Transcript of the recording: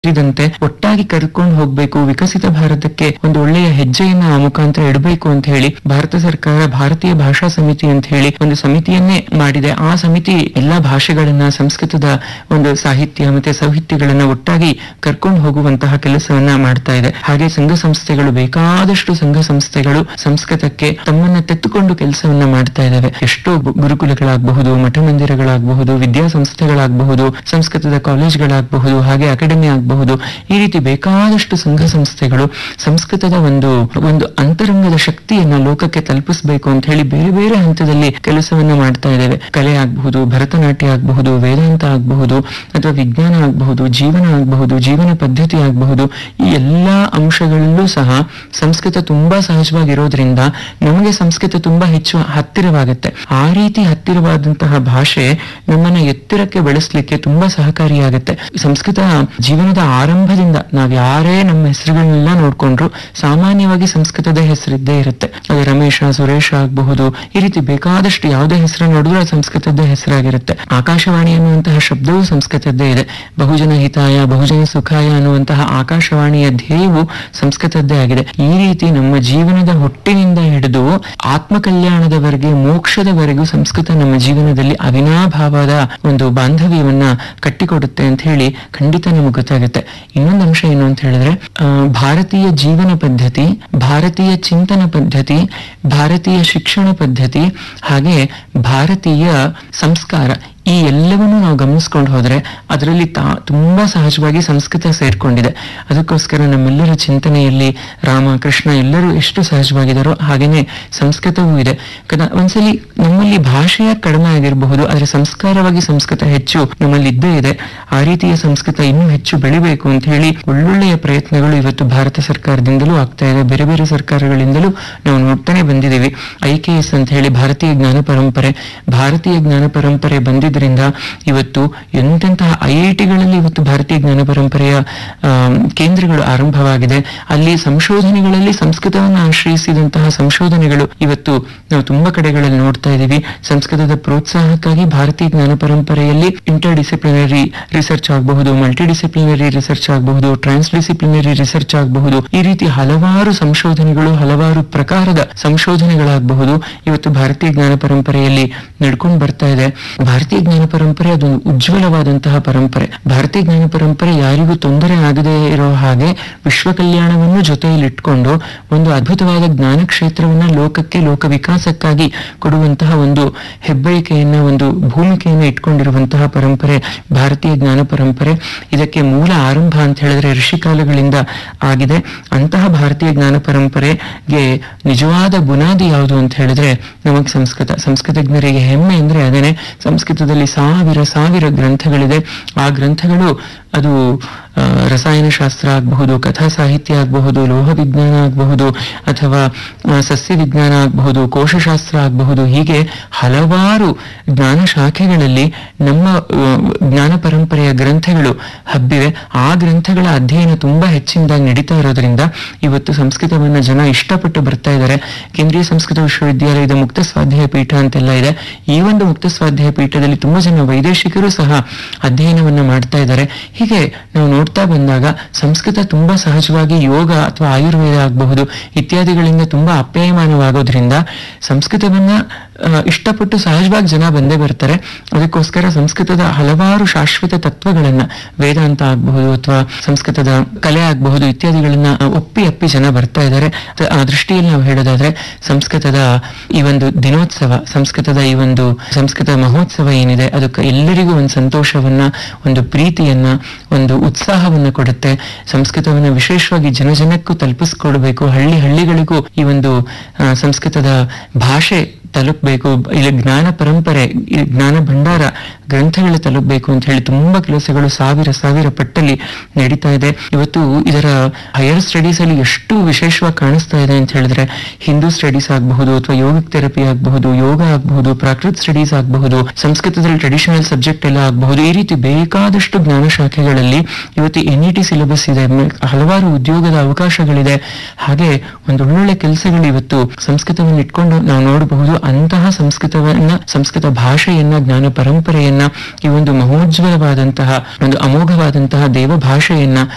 ಸೇರಿದಂತೆ ಒಟ್ಟಾಗಿ ಕರ್ಕೊಂಡು ಹೋಗ್ಬೇಕು ವಿಕಸಿತ ಭಾರತಕ್ಕೆ ಒಂದು ಒಳ್ಳೆಯ ಹೆಜ್ಜೆಯನ್ನ ಆ ಮುಖಾಂತರ ಇಡಬೇಕು ಅಂತ ಹೇಳಿ ಭಾರತ ಸರ್ಕಾರ ಭಾರತೀಯ ಭಾಷಾ ಸಮಿತಿ ಅಂತ ಹೇಳಿ ಒಂದು ಸಮಿತಿಯನ್ನೇ ಮಾಡಿದೆ ಆ ಸಮಿತಿ ಎಲ್ಲಾ ಭಾಷೆಗಳನ್ನ ಸಂಸ್ಕೃತದ ಒಂದು ಸಾಹಿತ್ಯ ಮತ್ತೆ ಸಾಹಿತ್ಯಗಳನ್ನ ಒಟ್ಟಾಗಿ ಕರ್ಕೊಂಡು ಹೋಗುವಂತಹ ಕೆಲಸವನ್ನ ಮಾಡ್ತಾ ಇದೆ ಹಾಗೆ ಸಂಘ ಸಂಸ್ಥೆಗಳು ಬೇಕಾದಷ್ಟು ಸಂಘ ಸಂಸ್ಥೆಗಳು ಸಂಸ್ಕೃತಕ್ಕೆ ತಮ್ಮನ್ನ ತೆತ್ತುಕೊಂಡು ಕೆಲಸವನ್ನ ಮಾಡ್ತಾ ಇದ್ದಾವೆ ಎಷ್ಟೋ ಗು- ಗುರುಕುಲಗಳಾಗಬಹುದು ಮಠ ಮಂದಿರಗಳಾಗಬಹುದು ವಿದ್ಯಾಸಂಸ್ಥೆಗಳಾಗಬಹುದು ಸಂಸ್ಕೃತದ ಕಾಲೇಜ್ಗಳಾಗಬಹುದು ಹಾಗೆ ಅಕಾಡೆಮಿ ಆಗಬಹುದು ಈ ರೀತಿ ಬೇಕಾದಷ್ಟು ಸಂಘ ಸಂಸ್ಥೆಗಳು ಸಂಸ್ಕೃತದ ಒಂದು ಒಂದು ಅಂತರಂಗದ ಶಕ್ತಿಯನ್ನ ಲೋಕಕ್ಕೆ ತಲುಪಿಸಬೇಕು ಅಂತ ಹೇಳಿ ಬೇರೆ ಬೇರೆ ಹಂತದಲ್ಲಿ ಕೆಲಸವನ್ನ ಮಾಡ್ತಾ ಇದ್ದೇವೆ ಕಲೆ ಆಗಬಹುದು ಭರತನಾಟ್ಯ ಆಗಬಹುದು ವೇದಾಂತ ಆಗಬಹುದು ಅಥವಾ ವಿಜ್ಞಾನ ಆಗಬಹುದು ಜೀವನ ಆಗಬಹುದು ಜೀವನ ಪದ್ಧತಿ ಆಗಬಹುದು ಈ ಎಲ್ಲಾ ಅಂಶಗಳಲ್ಲೂ ಸಹ ಸಂಸ್ಕೃತ ತುಂಬಾ ಸಹಜವಾಗಿರೋದ್ರಿಂದ ನಮಗೆ ಸಂಸ್ಕೃತ ತುಂಬಾ ಹೆಚ್ಚು ಹತ್ತಿರವಾಗುತ್ತೆ ಆ ರೀತಿ ಹತ್ತಿರವಾದಂತಹ ಭಾಷೆ ನಮ್ಮನ್ನ ಎತ್ತರಕ್ಕೆ ಬೆಳೆಸಲಿಕ್ಕೆ ತುಂಬಾ ಸಹಕಾರಿಯಾಗುತ್ತೆ ಸಂಸ್ಕೃತ ಜೀವನದ ಆರಂಭದಿಂದ ನಾವ್ ಯಾರೇ ನಮ್ಮ ಹೆಸರುಗಳನ್ನೆಲ್ಲ ನೋಡ್ಕೊಂಡ್ರು ಸಾಮಾನ್ಯವಾಗಿ ಸಂಸ್ಕೃತದ ಹೆಸರಿದ್ದೇ ಇರುತ್ತೆ ಅದು ರಮೇಶ ಸುರೇಶ ಆಗಬಹುದು ಈ ರೀತಿ ಬೇಕಾದಷ್ಟು ಯಾವುದೇ ಹೆಸರು ನೋಡಿದ್ರು ಅದು ಸಂಸ್ಕೃತದ ಹೆಸರಾಗಿರುತ್ತೆ ಆಕಾಶವಾಣಿ ಅನ್ನುವಂತಹ ಶಬ್ದವೂ ಸಂಸ್ಕೃತದ್ದೇ ಇದೆ ಬಹುಜನ ಹಿತಾಯ ಬಹುಜನ ಸುಖಾಯ ಅನ್ನುವಂತಹ ಆಕಾಶವಾಣಿಯ ಧ್ಯೇಯವು ಸಂಸ್ಕೃತದ್ದೇ ಆಗಿದೆ ಈ ರೀತಿ ನಮ್ಮ ಜೀವನದ ಹೊಟ್ಟಿನಿಂದ ಹಿಡಿದು ಆತ್ಮ ಕಲ್ಯಾಣದವರೆಗೆ ಮೋಕ್ಷದವರೆಗೂ ಸಂಸ್ಕೃತ ನಮ್ಮ ಜೀವನದಲ್ಲಿ ಅವಿನಾಭಾವದ ಒಂದು ಬಾಂಧವ್ಯವನ್ನ ಕಟ್ಟಿಕೊಡುತ್ತೆ ಅಂತ ಹೇಳಿ ಖಂಡಿತ ನಮಗೆ ಗೊತ್ತಾಗುತ್ತೆ ಇನ್ನೊಂದು ಅಂಶ ಏನು ಅಂತ ಹೇಳಿದ್ರೆ ಆ, ಭಾರತೀಯ ಜೀವನ ಪದ್ಧತಿ ಭಾರತೀಯ ಚಿಂತನ ಪದ್ಧತಿ ಭಾರತೀಯ ಶಿಕ್ಷಣ ಪದ್ಧತಿ ಹಾಗೆ ಭಾರತೀಯ ಸಂಸ್ಕಾರ ಈ ಎಲ್ಲವನ್ನೂ ನಾವು ಗಮನಿಸ್ಕೊಂಡು ಹೋದ್ರೆ ಅದರಲ್ಲಿ ತಾ ತುಂಬಾ ಸಹಜವಾಗಿ ಸಂಸ್ಕೃತ ಸೇರ್ಕೊಂಡಿದೆ ಅದಕ್ಕೋಸ್ಕರ ನಮ್ಮೆಲ್ಲರ ಚಿಂತನೆಯಲ್ಲಿ ರಾಮ ಕೃಷ್ಣ ಎಲ್ಲರೂ ಎಷ್ಟು ಸಹಜವಾಗಿದ್ದಾರೋ ಹಾಗೇನೆ ಸಂಸ್ಕೃತವೂ ಇದೆ ಕದ ಒಂದ್ಸಲಿ ನಮ್ಮಲ್ಲಿ ಭಾಷೆಯ ಕಡಿಮೆ ಆಗಿರಬಹುದು ಆದ್ರೆ ಸಂಸ್ಕಾರವಾಗಿ ಸಂಸ್ಕೃತ ಹೆಚ್ಚು ನಮ್ಮಲ್ಲಿ ಇದ್ದೇ ಇದೆ ಆ ರೀತಿಯ ಸಂಸ್ಕೃತ ಇನ್ನೂ ಹೆಚ್ಚು ಬೆಳಿಬೇಕು ಅಂತ ಹೇಳಿ ಒಳ್ಳೊಳ್ಳೆಯ ಪ್ರಯತ್ನಗಳು ಇವತ್ತು ಭಾರತ ಸರ್ಕಾರದಿಂದಲೂ ಆಗ್ತಾ ಇದೆ ಬೇರೆ ಬೇರೆ ಸರ್ಕಾರಗಳಿಂದಲೂ ನಾವು ನೋಡ್ತಾನೆ ಬಂದಿದ್ದೀವಿ ಐ ಕೆ ಎಸ್ ಅಂತ ಹೇಳಿ ಭಾರತೀಯ ಜ್ಞಾನ ಪರಂಪರೆ ಭಾರತೀಯ ಜ್ಞಾನ ಪರಂಪರೆ ಬಂದಿದ್ರಿಂದ ಇವತ್ತು ಎಂತೆಂತಹ ಐ ಐ ಟಿಗಳಲ್ಲಿ ಇವತ್ತು ಭಾರತೀಯ ಜ್ಞಾನ ಪರಂಪರೆಯ ಆಮ್, ಕೇಂದ್ರಗಳು ಆರಂಭವಾಗಿದೆ ಅಲ್ಲಿ ಸಂಶೋಧನೆಗಳಲ್ಲಿ ಸಂಸ್ಕೃತವನ್ನು ಆಶ್ರಯಿಸಿದಂತಹ ಸಂಶೋಧನೆಗಳು ಇವತ್ತು ನಾವು ತುಂಬಾ ಕಡೆಗಳಲ್ಲಿ ನೋಡ್ತಾ ಇದ್ದೀವಿ ಸಂಸ್ಕೃತದ ಪ್ರೋತ್ಸಾಹಕ್ಕಾಗಿ ಭಾರತೀಯ ಜ್ಞಾನ ಪರಂಪರೆಯಲ್ಲಿ ಇಂಟರ್ ಡಿಸಿಪ್ಲಿನರಿ ರಿಸರ್ಚ್ ಆಗಬಹುದು ಮಲ್ಟಿ ಡಿಸಿಪ್ಲಿನರಿ ರಿಸರ್ಚ್ ಆಗಬಹುದು ಟ್ರಾನ್ಸ್ ಡಿಸಿಪ್ಲಿನರಿ ರಿಸರ್ಚ್ ಆಗಬಹುದು ಈ ರೀತಿ ಹಲವಾರು ಸಂಶೋಧನೆಗಳು ಹಲವಾರು ಪ್ರಕಾರದ ಸಂಶೋಧನೆಗಳಾಗಬಹುದು ಇವತ್ತು ಭಾರತೀಯ ಜ್ಞಾನ ಪರಂಪರೆಯಲ್ಲಿ ನಡ್ಕೊಂಡು ಬರ್ತಾ ಇದೆ ಭಾರತೀಯ ಜ್ಞಾನ ಪರಂಪರೆ ಅದೊಂದು ಉಜ್ವಲವಾದಂತಹ ಪರಂಪರೆ ಭಾರತೀಯ ಜ್ಞಾನ ಪರಂಪರೆ ಯಾರಿಗೂ ತೊಂದರೆ ಆಗದೇ ಇರೋ ಹಾಗೆ ವಿಶ್ವ ಕಲ್ಯಾಣವನ್ನು ಜೊತೆಯಲ್ಲಿ ಇಟ್ಕೊಂಡು ಒಂದು ಅದ್ಭುತವಾದ ಜ್ಞಾನ ಕ್ಷೇತ್ರವನ್ನ ಲೋಕಕ್ಕೆ ಲೋಕ ವಿಕಾಸಕ್ಕಾಗಿ ಕೊಡುವಂತಹ ಒಂದು ಹೆಬ್ಬಳಿಕೆಯನ್ನ ಒಂದು ಭೂಮಿಕೆಯನ್ನ ಇಟ್ಕೊಂಡಿರುವಂತಹ ಪರಂಪರೆ ಭಾರತೀಯ ಜ್ಞಾನ ಪರಂಪರೆ ಇದಕ್ಕೆ ಮೂಲ ಆರಂಭ ಅಂತ ಹೇಳಿದ್ರೆ ಋಷಿಕಾಲಗಳಿಂದ ಆಗಿದೆ ಅಂತಹ ಭಾರತೀಯ ಜ್ಞಾನ ಪರಂಪರೆಗೆ ನಿಜವಾದ ಬುನಾದಿ ಯಾವುದು ಅಂತ ಹೇಳಿದ್ರೆ ನಮಗೆ ಸಂಸ್ಕೃತ ಸಂಸ್ಕೃತಜ್ಞರಿಗೆ ಹೆಮ್ಮೆ ಅಂದ್ರೆ ಅದೇನೆ ಸಂಸ್ಕೃತದಲ್ಲಿ ಸಾವಿರ ಸಾವಿರ ಗ್ರಂಥಗಳಿದೆ ಆ ಗ್ರಂಥಗಳು ಅದು ಆ, ರಸಾಯನಶಾಸ್ತ್ರ ಆಗಬಹುದು ಕಥಾ ಸಾಹಿತ್ಯ ಆಗಬಹುದು ಲೋಹ ವಿಜ್ಞಾನ ಆಗಬಹುದು ಅಥವಾ ಆ, ಸಸ್ಯ ವಿಜ್ಞಾನ ಆಗಬಹುದು ಕೋಶಶಾಸ್ತ್ರ ಆಗಬಹುದು ಹೀಗೆ ಹಲವಾರು ಜ್ಞಾನ ಶಾಖೆಗಳಲ್ಲಿ ನಮ್ಮ ಆ, ಜ್ಞಾನ ಪರಂಪರೆಯ ಗ್ರಂಥಗಳು ಹಬ್ಬಿವೆ ಆ ಗ್ರಂಥಗಳ ಅಧ್ಯಯನ ತುಂಬಾ ಹೆಚ್ಚಿನದಾಗಿ ನಡೀತಾ ಇರೋದ್ರಿಂದ ಇವತ್ತು ಸಂಸ್ಕೃತವನ್ನ ಜನ ಇಷ್ಟಪಟ್ಟು ಬರ್ತಾ ಇದ್ದಾರೆ ಕೇಂದ್ರೀಯ ಸಂಸ್ಕೃತ ವಿಶ್ವವಿದ್ಯಾಲಯದ ಮುಕ್ತ ಸ್ವಾಧ್ಯಾಯ ಪೀಠ ಅಂತೆಲ್ಲ ಇದೆ ಈ ಒಂದು ಮುಕ್ತ ಸ್ವಾಧ್ಯಾಯ ಪೀಠದಲ್ಲಿ ತುಂಬಾ ಜನ ವೈದೇಶಿಕರು ಸಹ ಅಧ್ಯಯನವನ್ನ ಮಾಡ್ತಾ ಇದ್ದಾರೆ ಹೀಗೆ ನಾವು ನೋಡ್ತಾ ಬಂದಾಗ ಸಂಸ್ಕೃತ ತುಂಬಾ ಸಹಜವಾಗಿ ಯೋಗ ಅಥವಾ ಆಯುರ್ವೇದ ಆಗಬಹುದು ಇತ್ಯಾದಿಗಳಿಂದ ತುಂಬಾ ಅಪ್ಯಾಯಮಾನವಾಗೋದ್ರಿಂದ ಸಂಸ್ಕೃತವನ್ನ ಆ, ಇಷ್ಟಪಟ್ಟು ಸಹಜವಾಗಿ ಜನ ಬಂದೇ ಬರ್ತಾರೆ ಅದಕ್ಕೋಸ್ಕರ ಸಂಸ್ಕೃತದ ಹಲವಾರು ಶಾಶ್ವತ ತತ್ವಗಳನ್ನ ವೇದಾಂತ ಆಗಬಹುದು ಅಥವಾ ಸಂಸ್ಕೃತದ ಕಲೆ ಆಗಬಹುದು ಇತ್ಯಾದಿಗಳನ್ನ ಒಪ್ಪಿ ಅಪ್ಪಿ ಜನ ಬರ್ತಾ ಇದ್ದಾರೆ ತ- ಆ ದೃಷ್ಟಿಯಲ್ಲಿ ನಾವು ಹೇಳೋದಾದ್ರೆ ಸಂಸ್ಕೃತದ ಈ ಒಂದು ದಿನೋತ್ಸವ ಸಂಸ್ಕೃತದ ಈ ಒಂದು ಸಂಸ್ಕೃತ ಮಹೋತ್ಸವ ಏನಿದೆ ಅದಕ್ಕೆ ಎಲ್ಲರಿಗೂ ಒಂದು ಸಂತೋಷವನ್ನ ಒಂದು ಪ್ರೀತಿಯನ್ನ ಒಂದು ಉತ್ಸಾಹವನ್ನ ಕೊಡುತ್ತೆ ಸಂಸ್ಕೃತವನ್ನ ವಿಶೇಷವಾಗಿ ಜನ ಜನಕ್ಕೂ ತಲುಪಿಸ್ಕೊಡ್ಬೇಕು ಹಳ್ಳಿ ಹಳ್ಳಿಗಳಿಗೂ ಈ ಒಂದು ಆ, ಸಂಸ್ಕೃತದ ಭಾಷೆ ತಲುಪಬೇಕು ಇಲ್ಲಿ ಜ್ಞಾನ ಪರಂಪರೆ ಈ ಜ್ಞಾನ ಭಂಡಾರ ಗ್ರಂಥಗಳು ತಲುಪಬೇಕು ಅಂತ ಹೇಳಿ ತುಂಬಾ ಕೆಲಸಗಳು ಸಾವಿರ ಸಾವಿರ ಪಟ್ಟಲ್ಲಿ ನಡೀತಾ ಇದೆ ಇವತ್ತು ಇದರ ಹೈಯರ್ ಸ್ಟಡೀಸ್ ಅಲ್ಲಿ ಎಷ್ಟು ವಿಶೇಷವಾಗಿ ಕಾಣಿಸ್ತಾ ಇದೆ ಅಂತ ಹೇಳಿದ್ರೆ ಹಿಂದೂ ಸ್ಟಡೀಸ್ ಆಗಬಹುದು ಅಥವಾ ಯೋಗಿಕ್ ಥೆರಪಿ ಆಗಬಹುದು ಯೋಗ ಆಗಬಹುದು ಪ್ರಾಕೃತ್ ಸ್ಟಡೀಸ್ ಆಗಬಹುದು ಸಂಸ್ಕೃತದಲ್ಲಿ ಟ್ರೆಡಿಷನಲ್ ಸಬ್ಜೆಕ್ಟ್ ಎಲ್ಲ ಆಗಬಹುದು ಈ ರೀತಿ ಬೇಕಾದಷ್ಟು ಜ್ಞಾನ ಶಾಖೆಗಳಲ್ಲಿ ಇವತ್ತು ಎನ್ ಇ ಟಿ ಸಿಲೆಬಸ್ ಇದೆ ಮ- ಹಲವಾರು ಉದ್ಯೋಗದ ಅವಕಾಶಗಳಿದೆ ಹಾಗೆ ಒಂದು ಒಳ್ಳೊಳ್ಳೆ ಕೆಲಸಗಳು ಇವತ್ತು ಸಂಸ್ಕೃತವನ್ನು ಇಟ್ಕೊಂಡು ನಾವು ನೋಡಬಹುದು ಅಂತಹ ಸಂಸ್ಕೃತವನ್ನ ಸಂಸ್ಕೃತ ಭಾಷೆಯನ್ನ ಜ್ಞಾನ ಪರಂಪರೆಯನ್ನ ಈ ಒಂದು ಮಹೋಜ್ವಲವಾದಂತಹ ಒಂದು ಅಮೋಘವಾದಂತಹ ದೇವ ಭಾಷೆಯನ್ನ